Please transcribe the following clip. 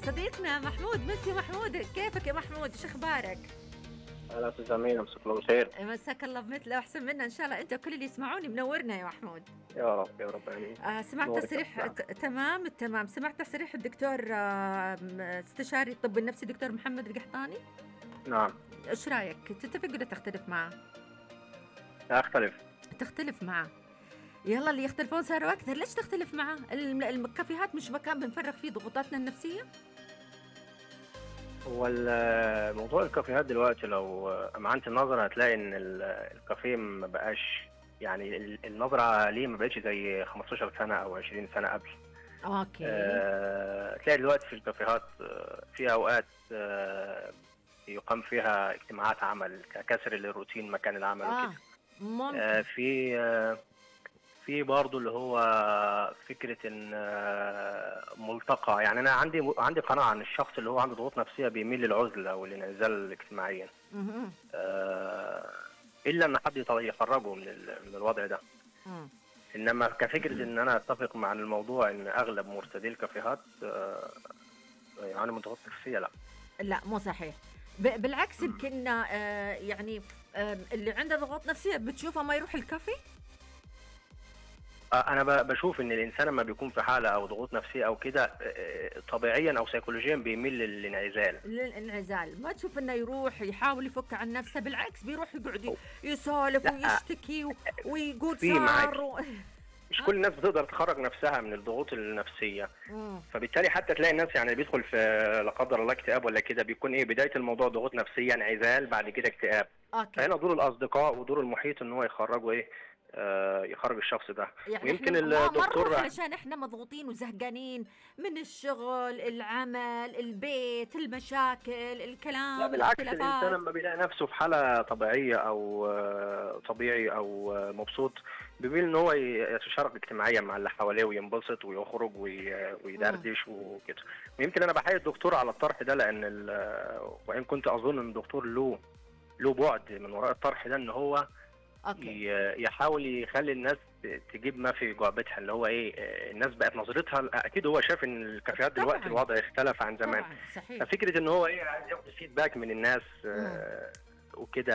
صديقنا محمود مسي محمود كيفك يا محمود ايش اخبارك؟ هلا استاذ امين مساك الله بالخير مساك الله بمثله واحسن منا ان شاء الله انت كل اللي يسمعوني منورنا يا محمود يا رب يا رب امين آه سمعت نورك تصريح يا ت- تمام تمام سمعت تصريح الدكتور آه م- استشاري الطب النفسي دكتور محمد القحطاني نعم ايش رايك تتفق ولا تختلف معه لا اختلف تختلف معه يلا اللي يختلفون صاروا اكثر ليش تختلف معه الم- الكافيهات مش مكان بنفرغ فيه ضغوطاتنا النفسيه هو ال- موضوع الكافيهات دلوقتي لو امعنت النظر هتلاقي ان ال- الكافيه ما بقاش يعني ال- النظره ليه ما بقتش زي 15 سنه او 20 سنه قبل اوكي آه، تلاقي دلوقتي في الكافيهات آه، في اوقات آه، يقام فيها اجتماعات عمل ككسر للروتين مكان العمل اه وكده ممكن آه، في آه، في برضه اللي هو فكره ان آه، ملتقى يعني انا عندي عندي قناعه ان الشخص اللي هو عنده ضغوط نفسيه بيميل للعزله او الانعزال اجتماعيا مهم. آه، الا ان حد يط- يخرجه من ال- من الوضع ده مم. انما كفكره ان انا اتفق مع الموضوع ان اغلب مرتدي الكافيهات آه، يعني من ضغوط نفسيه لا لا مو صحيح ب- بالعكس يمكن آه يعني آه اللي عنده ضغوط نفسيه بتشوفه ما يروح الكافي آه، انا ب- بشوف ان الانسان لما بيكون في حاله او ضغوط نفسيه او كده آه، طبيعيا او سيكولوجيا بيميل للانعزال للانعزال ما تشوف انه يروح يحاول يفك عن نفسه بالعكس بيروح يقعد ي- يسولف لا. ويشتكي و- ويقول في معاك. صار و... مش كل الناس بتقدر تخرج نفسها من الضغوط النفسيه مم. فبالتالي حتى تلاقي الناس يعني بيدخل في لا قدر الله اكتئاب ولا كده بيكون ايه بدايه الموضوع ضغوط نفسيه انعزال بعد كده اكتئاب اوكي فهنا دور الاصدقاء ودور المحيط ان هو يخرجوا ايه آه يخرج الشخص ده يعني ويمكن إحنا ما- ما الدكتور نروح علشان احنا مضغوطين وزهقانين من الشغل العمل البيت المشاكل الكلام لا بالعكس الانسان الاختلافات. لما بيلاقي نفسه في حاله طبيعيه او آه، طبيعي او آه، مبسوط بيميل ان هو ي- يتشارك اجتماعيا مع اللي حواليه وينبسط ويخرج وي- ويدردش وكده ويمكن انا بحيي الدكتور على الطرح ده لان ال- وان كنت اظن ان الدكتور له له بعد من وراء الطرح ده ان هو اوكي ي- يحاول يخلي الناس ت- تجيب ما في جعبتها اللي هو ايه آه، الناس بقت نظرتها اكيد هو شاف ان الكافيهات دلوقتي طبعاً. الوضع اختلف عن زمان طبعا صحيح ففكره ان هو ايه عايز ياخد فيدباك من الناس آه، وكده